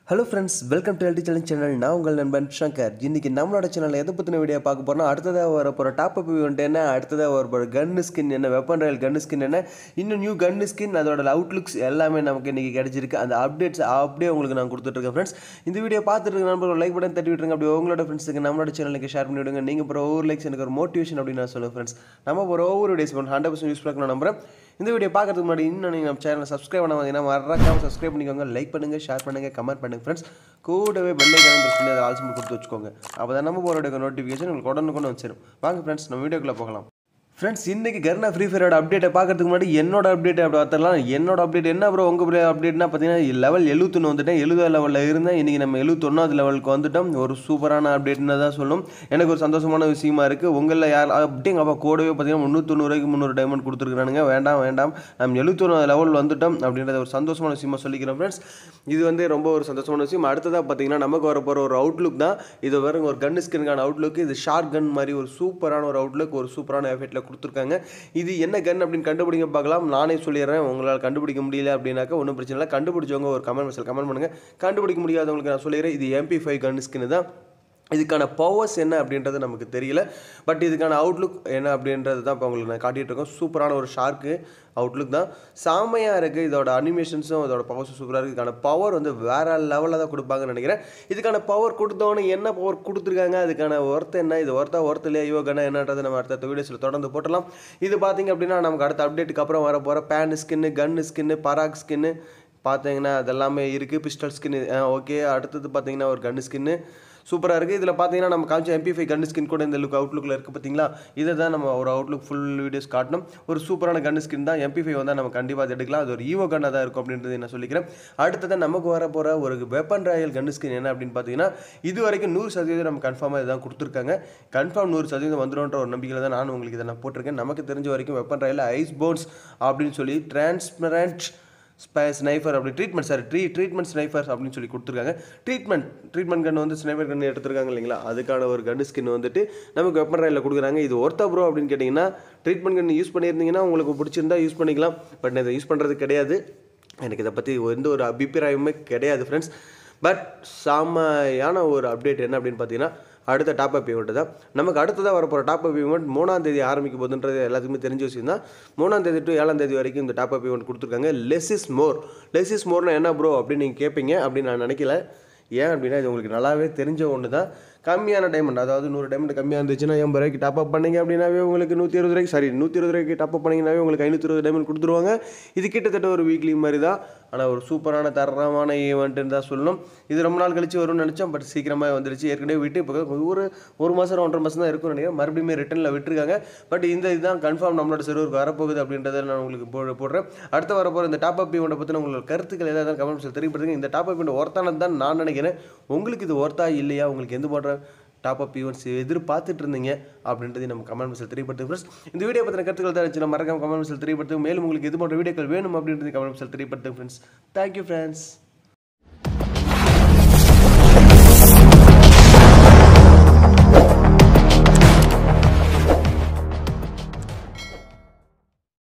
hello friends welcome to LT challenge channel நான் உங்கள் நண்பன் ஷங்கர் இன்னைக்கு நம்மளோட சேனலில் எதை பற்றின வீடியோ பார்க்க போறோம்னா அடுத்ததாக வர போகிற டாப் அப் இவெண்ட் என்ன அடுத்ததாக வர போகிற கன்னு ஸ்கின் என்ன வெப்பன் ரயில் கன்னு ஸ்கின் என்ன இன்னும் நியூ கன்னு ஸ்கின் அதோட அவுட்லுக்ஸ் எல்லாமே நமக்கு இன்றைக்கி கிடைச்சிருக்கு அந்த அப்டேட்ஸ் அப்படியே உங்களுக்கு நான் கொடுத்துட்ருக்கேன் ஃப்ரெண்ட்ஸ் இந்த வீடியோ பார்த்துட்டு இருக்க நண்பர்கள் லைக் பட்டன் தட்டி விட்டுருங்க அப்படி உங்களோட ஃப்ரெண்ட்ஸுக்கு நம்மளோட சேனலுக்கு ஷேர் பண்ணி விடுங்க நீங்கள் போகிற ஒவ்வொரு லைக்ஸ் எனக்கு ஒரு மோட்டிவேஷன் அப்படின்னு நான் சொல்லுவேன் ஃப்ரெண்ட்ஸ் நம்ம போகிற ஒவ்வொரு வீடியோஸ் பண்ண ஹண்ட்ரட் பர்சன்ட் யூஸ் பண்ண நம்புறேன் இந்த வீடியோ பார்க்கறதுக்கு முன்னாடி இன்னும் நீங்கள் நம்ம சேனலை சப்ஸ்கிரைப் பண்ண வந்தீங்கன்னா மறக்காம சப்ஸ்கிரைப் பண்ணிக்கோங்க லைக் பண்ணுங்கள் ஷேர் பண்ணுங்கள் கமெண்ட் பண்ணுங்கள் ஃப்ரெண்ட்ஸ் கூடவே பெல்லைக்கான ப்ரெஸ் பண்ணி அதை ஆல்சம் கொடுத்து வச்சுக்கோங்க அப்போ தான் நம்ம போகிற நோட்டிஃபிகேஷன் உங்களுக்கு உடனே கொண்டு வச்சிடும் வாங்க ஃப்ரெண்ட்ஸ் நம்ம வீடியோக்குள்ளே போகலாம் ஃப்ரெண்ட்ஸ் இன்றைக்கி கர்னா ஃப்ரீ ஃபயரோட அப்டேட்டை பார்க்கறதுக்கு முன்னாடி என்னோட அப்டேட் அப்படி பார்த்தலாம் என்னோட அப்டேட் என்ன ப்ரோ உங்கள் அப்டேட்னா பார்த்தீங்கன்னா லெவல் எழுபத்தொன்று வந்துட்டேன் எழுபது லெவலில் இருந்தேன் இன்றைக்கி நம்ம எழுபத்தொன்னாவது லெவலுக்கு வந்துட்டோம் ஒரு சூப்பரான அப்டேட்னு தான் சொல்லணும் எனக்கு ஒரு சந்தோஷமான விஷயமா இருக்குது உங்களில் யார் அப்படிங்க அப்பா கூடவே பார்த்தீங்கன்னா முந்நூற்றொண்ணூறுக்கு முந்நூறு டைமண்ட் கொடுத்துருக்கானுங்க வேண்டாம் வேண்டாம் நம்ம எழுபத்தொன்னாவது லெவல் வந்துட்டோம் அப்படின்றத ஒரு சந்தோஷமான விஷயமா சொல்லிக்கிறேன் ஃப்ரெண்ட்ஸ் இது வந்து ரொம்ப ஒரு சந்தோஷமான விஷயம் அடுத்ததாக பார்த்தீங்கன்னா நமக்கு வர போகிற ஒரு அவுட்லுக் தான் இது வரும் ஒரு கன் ஸ்கின்கான அவுட்லுக் இது ஷார்ட் கன் மாதிரி ஒரு சூப்பரான ஒரு அவுட்லுக் ஒரு சூப்பரான எஃபெக்ட்டில் கொடுத்துருக்காங்க இது என்ன கன் அப்படின்னு கண்டுபிடிக்க பார்க்கலாம் நானே சொல்லிடுறேன் உங்களால் கண்டுபிடிக்க முடியல அப்படின்னாக்கா ஒன்றும் பிரச்சனை இல்லை கண்டுபிடிச்சவங்க ஒரு கமெண்ட் மெசேஜ் கமெண்ட் பண்ணுங்கள் கண்டுபிடிக்க முடியாதவங்களுக்கு நான் சொல்லிடுறேன் இது எம்பி ஃபைவ் கன் ஸ்கின் தான் இதுக்கான பவர்ஸ் என்ன அப்படின்றது நமக்கு தெரியல பட் இதுக்கான அவுட்லுக் என்ன அப்படின்றது தான் இப்போ உங்களுக்கு நான் காட்டிகிட்டு இருக்கோம் சூப்பரான ஒரு ஷார்க்கு அவுட்லுக் தான் செம்மையாக இருக்குது இதோட அனிமேஷன்ஸும் இதோட பவர்ஸும் சூப்பராக இருக்குது இதுக்கான பவர் வந்து வேறு லெவலில் தான் கொடுப்பாங்கன்னு நினைக்கிறேன் இதுக்கான பவர் கொடுத்தவொன்னே என்ன பவர் கொடுத்துருக்காங்க அதுக்கான ஒர்த்து என்ன இது ஒர்த்தா ஒர்த்து இல்லையா யோகனா என்னன்றது நம்ம அடுத்த வீடியோஸில் தொடர்ந்து போட்டலாம் இது பார்த்திங்க அப்படின்னா நமக்கு அடுத்த அப்டேட்டுக்கு அப்புறம் வர போகிற பேன் ஸ்கின்னு கன்னு ஸ்கின்னு பராக் ஸ்கின்னு பார்த்தீங்கன்னா அதெல்லாமே இருக்குது பிஸ்டல் ஸ்கின் ஓகே அடுத்தது பார்த்தீங்கன்னா ஒரு கன்னு ஸ்கின்னு சூப்பராக இருக்குது இதில் பார்த்தீங்கன்னா நம்ம காமிச்ச எம்பி ஃபைவ் கன் ஸ்கின் கூட இந்த லுக் அவுட்லுக்கில் இருக்குது பார்த்தீங்களா இதை தான் நம்ம ஒரு அவுட்லுக் ஃபுல் வீடியோஸ் காட்டணும் ஒரு சூப்பரான கன் ஸ்கின் தான் எம்பி ஃபைவ் வந்தால் நம்ம கண்டிப்பாக அது எடுக்கலாம் அது ஒரு ஈவோ கன்னாக தான் இருக்கும் அப்படின்றது நான் சொல்லிக்கிறேன் அடுத்ததான் நமக்கு வர போகிற ஒரு வெப்பன் ராயல் கன் ஸ்கின் என்ன அப்படின்னு பார்த்தீங்கன்னா இது வரைக்கும் நூறு சதவீதம் நம்ம கன்ஃபார்மாக இதான் கொடுத்துருக்காங்க கன்ஃபார்ம் நூறு சதவீதம் வந்துடும்ன்ற ஒரு நம்பிக்கையில் தான் நான் உங்களுக்கு இதை நான் போட்டிருக்கேன் நமக்கு தெரிஞ்ச வரைக்கும் வெப்பன் ராயல் ஐஸ் போன்ஸ் அப்படின்னு சொல்லி டிரான்ஸ்பரண்ட் ஸ்பை ஸ்னைஃபர் அப்படி treatment sir tree treatment sniper அப்படின்னு சொல்லி கொடுத்துருக்காங்க ட்ரீட்மெண்ட் ட்ரீட்மெண்ட் கன் வந்து ஸ்னைஃபர் கன் எடுத்துருக்காங்க இல்லைங்களா அதுக்கான ஒரு கன் ஸ்கின் வந்துட்டு நமக்கு வெப்பன் ராயில் கொடுக்குறாங்க இது ஒர்த்தா ப்ரோ அப்படின்னு கேட்டிங்கன்னா ட்ரீட்மெண்ட் கன் யூஸ் பண்ணியிருந்தீங்கன்னா உங்களுக்கு பிடிச்சிருந்தா யூஸ் பண்ணிக்கலாம் பட் நான் இதை யூஸ் பண்ணுறது கிடையாது எனக்கு இதை பற்றி எந்த ஒரு அபிப்பிராயமுமே கிடையாது ஃப்ரெண்ட்ஸ் பட் செம்மையான ஒரு அப்டேட் என்ன அப்படின்னு பார்த்தீங்கன்னா அடுத்த டாப் அப் ஈவெண்ட் தான் நமக்கு அடுத்ததாக வரப்போகிற டாப் அப் ஈவெண்ட் மூணாம் தேதி ஆரம்பிக்க போதுன்றது எல்லாத்துக்குமே தெரிஞ்ச விஷயம் தான் மூணாம் தேதி டு ஏழாம் தேதி வரைக்கும் இந்த டாப் அப் ஈவெண்ட் கொடுத்துருக்காங்க less is more less is மோர்னா என்ன ப்ரோ அப்படின்னு நீங்கள் கேட்பீங்க அப்படின்னு நான் நினைக்கல ஏன் அப்படின்னா இது உங்களுக்கு நல்லாவே தெரிஞ்ச ஒன்று தான் கம்மியான டைமண்ட் அதாவது நூறு டைமண்ட் கம்மியாக இருந்துச்சுன்னா எண்பது ரூபாய்க்கு டாப் அப் பண்ணிங்க அப்படின்னாவே உங்களுக்கு நூற்றி இருபது ரூபாய்க்கு சாரி நூற்றி இருபது ரூபாய்க்கு டாப் அப் பண்ணிங்கனாவே உங்களுக்கு ஐநூற்றி இருபது டைமண்ட் கொடுத்துருவாங்க இது கிட்டத்தட்ட ஒரு வீக்லி மாதிரி தான் ஆனால் ஒரு சூப்பரான தரமான ஈவெண்ட்டுன்னு தான் சொல்லணும் இது ரொம்ப நாள் கழிச்சு வரும்னு நினச்சோம் பட் சீக்கிரமாக வந்துருச்சு ஏற்கனவே விட்டு இப்போ ஒரு ஒரு மாதம் ஒன்றரை மாதம் தான் இருக்கும்னு நினைக்கிறேன் மறுபடியும் ரிட்டனில் விட்டுருக்காங்க பட் இந்த இதுதான் கன்ஃபார்ம் நம்மளோட சர்வருக்கு வரப்போகுது அப்படின்றத நான் உங்களுக்கு போ போடுறேன் அடுத்து வரப்போகிற இந்த டாப் அப் ஈவெண்ட்டை பற்றின உங்களோட கருத்துக்கள் ஏதாவது கமெண்ட்ஸில் தெரியப்படுத்துங்க இந்த டாப் அப் ஈவெண்ட் ஒர்த்தானது தான் நான் நினைக்கிறேன் உங்களுக்கு இது ஒர்த்தா இல்லையா உங்களுக்கு எந்த போன்ற டாப் அப் ஈவெண்ட்ஸ் எதிர்பார்த்துட்டு இருந்தீங்க அப்படின்றதை நம்ம கமெண்ட் மெசேஜ் தெரியப்படுத்து ஃப்ரெண்ட்ஸ் இந்த வீடியோ பற்றின கருத்துக்கள் தான் இருந்துச்சு மறக்காம கமெண்ட் மெசேஜ் தெரியப்படுத்து மேலும் உங்களுக்கு இது போன்ற வீடியோக்கள் வேணும் அப்படின்றது கமெண்ட் மெசேஜ் தெரியப்படுத்து ஃப்ரெண்ட்ஸ் தேங்க்யூ ஃப்ரெண்ட்ஸ்